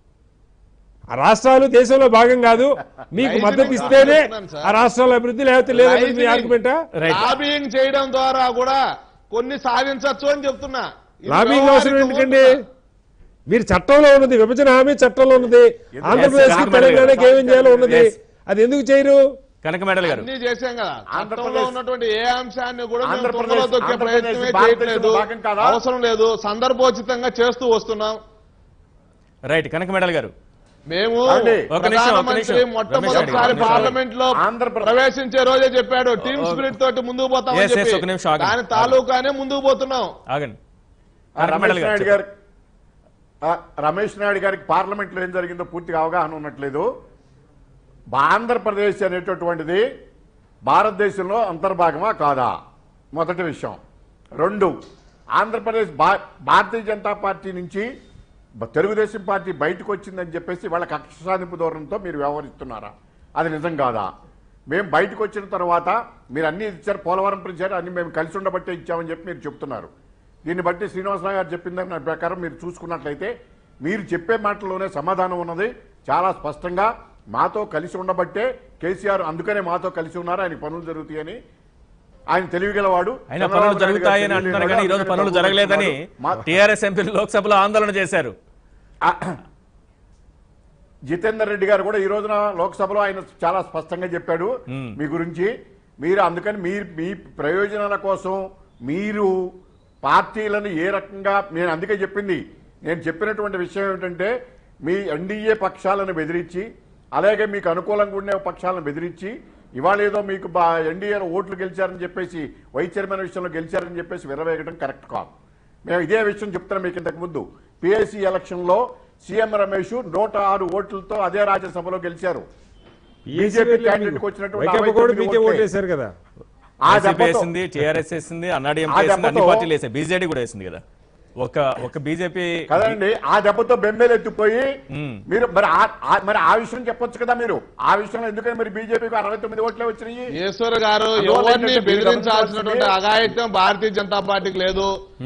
ఆ రాష్ట్రాలు దేశంలో భాగం కాదు మీకు రైతులకు మద్దతు ఇస్తేనే చెప్తున్నాను సార్. ఆ రాష్ట్రాల అభివృద్ధి లేకపోతే లేదనేది మీ ఆర్గ్యుమెంటా Right. లాబింగ్ చేయడం ద్వారా కూడా కొన్ని సాధించవచ్చు అని చెప్తున్నా ఇది లాబింగ్ అవసరం వ్యవహారిక ఎందుకండి పోతున్నా. మీరు చట్టంలో ఉన్నది విభజన హామీ చట్టంలో ఉన్నది ఆంధ్రప్రదేశ్ కి కనకమేడల తెలంగాణకి ఏమేం చేయాలో ఉన్నది Yes. అది ఎందుకు చేయరు కనకమేడల గారు అన్ని చేశాం కదా చట్టంలో ఆంధ్రప్రదేశ్- ఉన్నటువంటి ఏ అంశాన్ని కూడా మేము ఆంధ్రప్రదేశ్- తుంగలో తొక్కే ఆంధ్రప్రదేశ్ ప్రయత్నమే భారతదేశంలో చేయట్లేదు భాగం కాదా? అవసరం లేదు సందర్భోచితంగా చేస్తూ వస్తున్నాం రైట్ కనకమేడల గారు మేము ఏమండి? ఒక నిమిషం, ఒక ప్రధానమంత్రి నిమిషం. మొట్టమొదటిసారి రమేష్ గారు, పార్లమెంట్ లో ఆంధ్రప్రదేశ్- ప్రవేశించే రోజే చెప్పాడు టీమ్ స్పిరిట్ తోటి ముందుకు Yes, పోతామని yes, చెప్పి ఒక నిమిషం ఆగండి. దాని తాలూకానే ముందుకు పోతున్నాం ఆగండి ఆ రమేష్ కనకమేడల నాయుడు గారు గారు ఆ రమేష్ నాయుడు గారికి పార్లమెంట్లో ఏం జరిగిందో పూర్తిగా అవగాహన ఉన్నట్లేదు బా- ఆంధ్రప్రదేశ్ అనేటటువంటిది భారతదేశంలో అంతర్భాగమా కాదా మొదటి విషయం రెండు ఆంధ్రప్రదేశ్ భా భారతీయ జనతా పార్టీ నుంచి బ- తెలుగుదేశం పార్టీ బయటకు వచ్చిందని చెప్పేసి వాళ్ళ కక్ష సాధింపు ధోరణితో మీరు వ్యవహరిస్తున్నారా అది నిజం కాదా మేము బయటకు వచ్చిన తర్వాత మీరు అన్ని ఇచ్చారు పోలవరం ఇచ్చారు అన్ని మేము కలిసి ఉండబట్టే ఇచ్చామని చెప్పి మీరు చెప్తున్నారు దీన్ని బట్టి శ్రీనివాసరావు గారు చెప్పిందని నా ప్రకారం మీరు చూసుకున్నట్లయితే మీరు చెప్పే మాటల్లోనే సమాధానం ఉన్నది చాలా స్పష్టంగా మాతో కలిసి ఉండబట్టే కేసీఆర్ అందుకనే మాతో కలిసి ఉన్నారు ఆయన పనులు జరుగుతాయని ఆయన తెలివిగలవాడు అయినా చంద్రబాబు పనులు నాయుడు గారు జరుగుతాయని అంటున్నారు కానీ ఈ రోజు తెలివిగలవాడు, పనులు అందుకనే జరగలేదని మా- టీఆర్ఎస్ ఎంపీలు లోక్సభలో ఆందోళన చేశారు జితేందర్ రెడ్డి గారు కూడా ఈ రోజున లోక్సభలో ఆయన చాలా స్పష్టంగా చెప్పాడు మీ గురించి మీరు అందుకని మీ మీ ప్రయోజనాల కోసం మీరు పార్టీలను ఏ రకంగా నేను అందుకే చెప్పింది నేను చెప్పినటువంటి విషయం ఏమిటంటే మీ ఎన్డీఏ పక్షాలను బెదిరించి అలాగే మీకు అనుకూలంగా ఉండే పక్షాలను బెదిరించి ఇవాళ ఏదో మీకు బా ఎన్డీఏలో ఓట్లు గెలిచారని చెప్పేసి వైస్ చైర్మన్ విషయంలో గెలిచారని చెప్పేసి విరవేయడం కరెక్ట్ కాదు మేము ఇదే విషయం చెప్తున్నాం మీకు ఇంతకు ముందు పిఎస్సి ఎలక్షన్లో సీఎం రమేష్ నూట ఆరు ఓట్లతో అదే రాజ్యసభలో గెలిచారు బీజేపీ క్యాండిడేట్కి వచ్చినటువంటి వైకాపా అరవై కూడా తొమ్మిది మీకే ఓట్లే. ఓటేశారు కదా ఆ వైసీపీ దెబ్బతో వేసింది టీఆర్ఎస్ వేసింది అన్నాడీఎంకే ఆ వేసింది అన్ని దెబ్బతో- పార్టీలు వేసాయి బీజేడీ కూడా వేసింది కదా ఒక ఒక బీజేపీ కదండి ఆ దెబ్బతో బెంబేలు ఎత్తిపోయి మ్మ్. మీరు మరి ఆ- ఆ- మరి ఆ విషయం చెప్పొచ్చు కదా మీరు ఆ విషయంలో ఎందుకని మరి బీజేపీకి అరవై తొమ్మిది ఓట్లే వచ్చినాయి ఈశ్వర్ గారు అందువల్ల ఎవరిని ఏంటంటే మీరు బెదిరించాల్సినటువంటి గమనించాల్సింది- అఘాయిత్యం భారతీయ జనతా పార్టీకి లేదు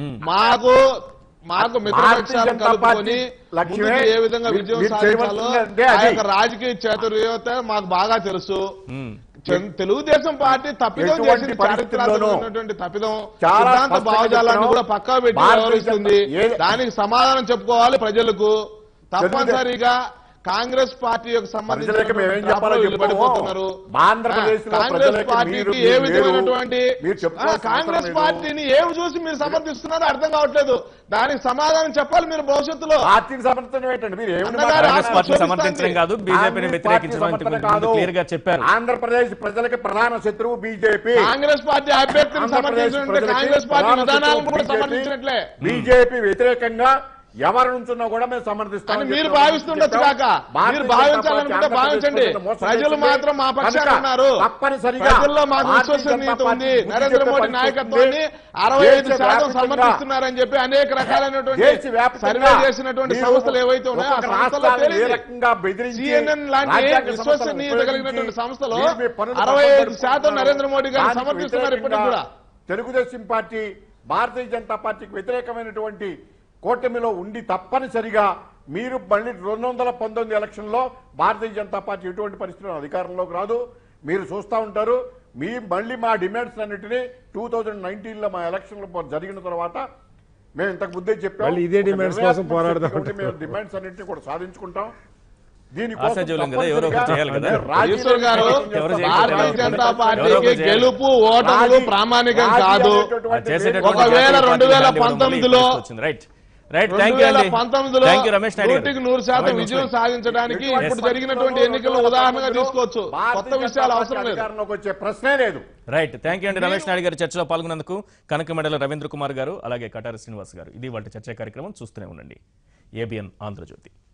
మాకు మాకు భారతీయ మిత్రపక్షాలను జనతా కలుపుకొని పార్టీ లక్ష్యమే ముందుకు ఏ విధంగా మీరు- విజయం మీరు సాధించాలో చేయవలసిందంటే ఆ అది. యొక్క రాజకీయ చాతుర్యత మాకు బాగా తెలుసు మ్మ్. తెలు- తెలుగుదేశం పార్టీ తప్పిదం ఎటువంటి చేసింది పరిస్థితుల్లోనూ చారిత్రాత్మకమైనటువంటి తప్పిదం చాలా సిద్ధాంత స్పష్టంగా భావజాలాన్ని చెప్తున్నాం. కూడా పక్కా పెట్టి భారతీయ వ్యవహరిస్తుంది జనతా- ఏ- దానికి సమాధానం చెప్పుకోవాలి ప్రజలకు తప్పనిసరిగా కాంగ్రెస్ పార్టీ యొక్క ప్రజలకు మేమేం చెప్పాలో సంబంధించిన చెప్పాము. ఆంధ్రప్రదేశ్ లో కాంగ్రెస్ ప్రజలకి పార్టీకి మీరు- ఏ మీరు విధమైనటువంటి మీరు చెప్పుకోవాల్సిన ఆ, కాంగ్రెస్ అవసరం లేదు. పార్టీని ఏమి చూసి మీరు సమర్థిస్తున్నారో అర్థం కావట్లేదు దానికి సమాధానం చెప్పాలి మీరు భవిష్యత్తులో పార్టీని సమర్థనం ఏంటండి మీరు ఏమని అన్నగారు మాట్లాడుతున్నారు? కాంగ్రెస్ పార్టీని చూపిస్తాంది. సమర్థించడం కాదు బీజేపీని కాంగ్రెస్ వ్యతిరేకించడం పార్టీ ఇంతకు సమర్థన ముందు కాదు. క్లియర్ గా చెప్పారు ఆంధ్రప్రదేశ్ ప్రజలకి ప్రధాన శత్రువు బీజేపీ కాంగ్రెస్ పార్టీ అభ్యర్థిని ఆంధ్రప్రదేశ్ సమర్థించినట్లే ప్రజలకి కాంగ్రెస్ పార్టీ ప్రధాన విధానాలను శత్రువు కూడా బీజేపీ. సమర్థించినట్లే బీజేపీ వ్యతిరేకంగా ఎవరు నుంచున్నా కూడా మేము సమర్థిస్తాం అని మీరు భావిస్తుండొచ్చు కాక మీరు భావించాలనుకుంటే భావించండి ప్రజలు మాత్రం మా పక్షాన ఉన్నారు తప్పనిసరిగా ప్రజల్లో మాకు భారతీయ విశ్వసనీయత జనతా ఉంది పార్టీ నరేంద్ర బుద్ధి మోడీ చెప్పే నాయకత్వాన్ని పరిస్థితి అరవై ఐదు దేశ శాతం వ్యాప్తంగా- సమర్థిస్తున్నారని చెప్పి అనేక రకాలైనటువంటి దేశవ్యాప్తంగా సర్వే చేసినటువంటి మీరు సంస్థలు ఏవైతే ఉన్నాయో ఆ ఒక్కొక్క సంస్థల్లో రాష్ట్రాన్ని ఏ తేలింది. రకంగా బెదిరించి CNN లాంటి రాజ్యాంగ విశ్వసనీయత సంస్థలను కలిగినటువంటి ఉపయోగించి సంస్థలు మీరు మీ పనులు అరవై ఐదు పక్కన శాతం పెట్టుకుంటున్నారు. నరేంద్ర మోడీ గారిని దానికి సమర్థిస్తున్నారు ఇప్పటికి కూడా వ్యతిరేకంగా తెలుగుదేశం పార్టీ భారతీయ జనతా పార్టీకి వ్యతిరేకమైనటువంటి కూటమిలో ఉండి తప్పనిసరిగా మీరు మళ్ళీ రెండు వందల పంతొమ్మిది ఎలక్షన్లో భారతీయ జనతా పార్టీ ఎటువంటి పరిస్థితుల్లో అధికారంలోకి రాదు మీరు చూస్తూ ఉంటారు మీ మళ్ళీ మా డిమాండ్స్ అన్నిటినీ టూ థౌజండ్ నైన్టీన్లో మా ఎలక్షన్లు జరిగిన తర్వాత మేము ఇంతకు ముందే చెప్పాం మళ్ళీ ఇదే ఒక demands కోసం నిర్ణయాత్మక పోరాడదాం శక్తి ఉండి మేము డిమాండ్స్ అన్నింటినీ కూడా సాధించుకుంటాం దీనికోసం ఆశాజీవులం కదా, ఎవరో ఒకరు తప్పనిసరిగా చేయాలి కదా. రాజకీయ ఈశ్వర్ గారు ఎవరు చేయకపోతే భారతీయ ఎవరు జనతా ఎవరో పార్టీకి ఒకరు చేయాలి. గెలుపు ఓటములు రాజీ- ప్రామాణికం రాజీ కాదు అనేటటువంటి చేసేటటువంటి ఒకవేళ జాతీయ రెండు వేల పార్టీ పంతొమ్మిదిలో వచ్చింది. రైట్ రైట్ రెండు థ్యాంక్ యూ వేల అండి పంతొమ్మిదిలో థ్యాంక్ యూ రమేష్ నాయుడు నూటికి నూరు శాతం విజయం సాధించడానికి ఇప్పుడు జరిగినటువంటి ఎన్నికల్లో ఉదాహరణగా తీసుకోవచ్చు కొత్త విషయాలు అవసరం లేదు అధికారంలోకి వచ్చే ప్రశ్నే లేదు రైట్ థ్యాంక్ యూ అండి రమేష్ నాయుడు గారు చర్చలో పాల్గొన్నందుకు కనకమెడల రవీంద్ర కుమార్ గారు అలాగే కటారి శ్రీనివాస్ గారు ఇది వాళ్ళ చర్చా కార్యక్రమం చూస్తూనే ఉండండి ఏబిఎన్ ఆంధ్రజ్యోతి